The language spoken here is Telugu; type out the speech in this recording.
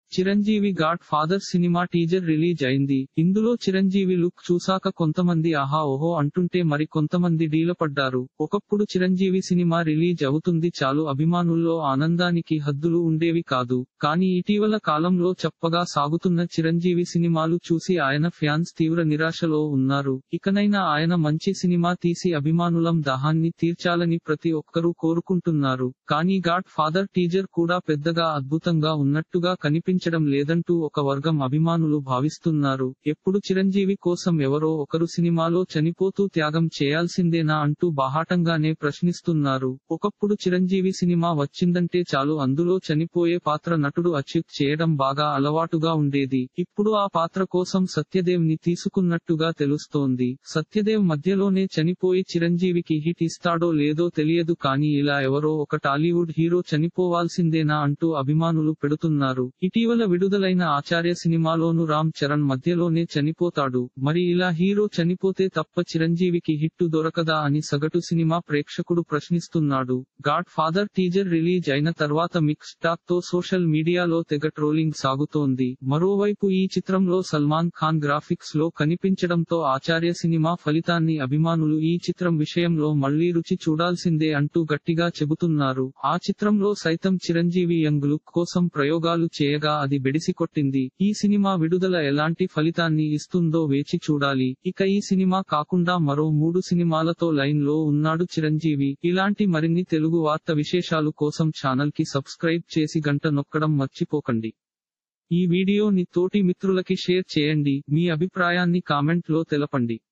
Chiranjeevi God Father cinema teaser release అయింది ఇందులో చిరంజీవి లుక్ చూసాక కొంతమంది ఆహా ఓహో అంటుంటే మరి కొంతమంది డీలపడ్డారు ఒకప్పుడు చిరంజీవి సినిమా రిలీజ్ అవుతుంది చాలు అభిమానుల్లో ఆనందానికి హద్దులు ఉండేవి కాదు కానీ ఇటీవల కాలంలో చప్పగా సాగుతున్న చిరంజీవి సినిమాలు చూసి ఆయన ఫ్యాన్స్ తీవ్ర నిరాశలో ఉన్నారు ఇకనైనా ఆయన మంచి సినిమా తీసి అభిమానులం దాహాన్ని తీర్చాలని ప్రతి ఒక్కరూ కోరుకుంటున్నారు కానీ గాడ్ ఫాదర్ టీజర్ కూడా పెద్దగా అద్భుతంగా ఉన్నట్టుగా కనిపించడం లేదంటూ ఒక వర్గం అభిమానులు భావిస్తున్నారు ఎప్పుడు చిరంజీవి కోసం ఎవరో ఒకరు సినిమాలో చనిపోతూ త్యాగం చేయాల్సిందేనా అంటూ బాహాటంగానే ప్రశ్నిస్తున్నారు ఒకప్పుడు చిరంజీవి సినిమా వచ్చిందంటే చాలు అందులో చనిపోయే పాత్ర నటుడు అచ్యుత్ చేయడం బాగా అలవాటుగా ఉండేది ఇప్పుడు ఆ పాత్ర కోసం సత్యదేవ్ ని తీసుకున్నట్టుగా తెలుస్తోంది సత్యదేవ్ మధ్యలోనే చనిపోయి చిరంజీవికి హిట్ ఇస్తాడో లేదో తెలియదు కానీ ఇలా ఎవరో ఒక టాలీవుడ్ హీరో చనిపోవాల్సిందేనా అంటూ అభిమానులు పెడుతున్నారు ఇటీవల విడుదలైన ఆచార్య సినిమాలోను రామ్ చరణ్ మధ్యలోనే చనిపోతాడు మరి ఇలా హీరో చనిపోతే తప్ప చిరంజీవికి హిట్టు దొరకదా అని సగటు సినిమా ప్రేక్షకుడు ప్రశ్నిస్తున్నాడు గాడ్ ఫాదర్ టీజర్ రిలీజ్ అయిన తర్వాత మిక్స్ టాక్ తో సోషల్ మీడియాలో తెగ ట్రోలింగ్ సాగుతోంది మరోవైపు ఈ చిత్రంలో సల్మాన్ ఖాన్ గ్రాఫిక్స్ లో కనిపించడంతో ఆచార్య సినిమా ఫలితాన్ని అభిమానులు ఈ చిత్రం విషయంలో మళ్లీ రుచి చూడాల్సిందే అంటూ గట్టిగా చెబుతున్నారు ఆ చిత్రంలో సైతం చిరంజీవి యంగ్ లుక్ కోసం ప్రయోగాలు చేయగా అది బెడిసికొట్టింది ఈ సినిమా విడుదల ఎలాంటి ఫలితాన్ని ఇస్తుందో వేచి చూడాలి ఇక ఈ సినిమా కాకుండా మరో మూడు సినిమాలతో లైన్ లో ఉన్నాడు చిరంజీవి ఇలాంటి మరిన్ని తెలుగు వార్త విశేషాలు కోసం ఛానల్ కి సబ్స్క్రైబ్ చేసి గంట నొక్కడం మర్చిపోకండి ఈ వీడియోని తోటి మిత్రులకి షేర్ చేయండి మీ అభిప్రాయాన్ని కామెంట్ లో తెలపండి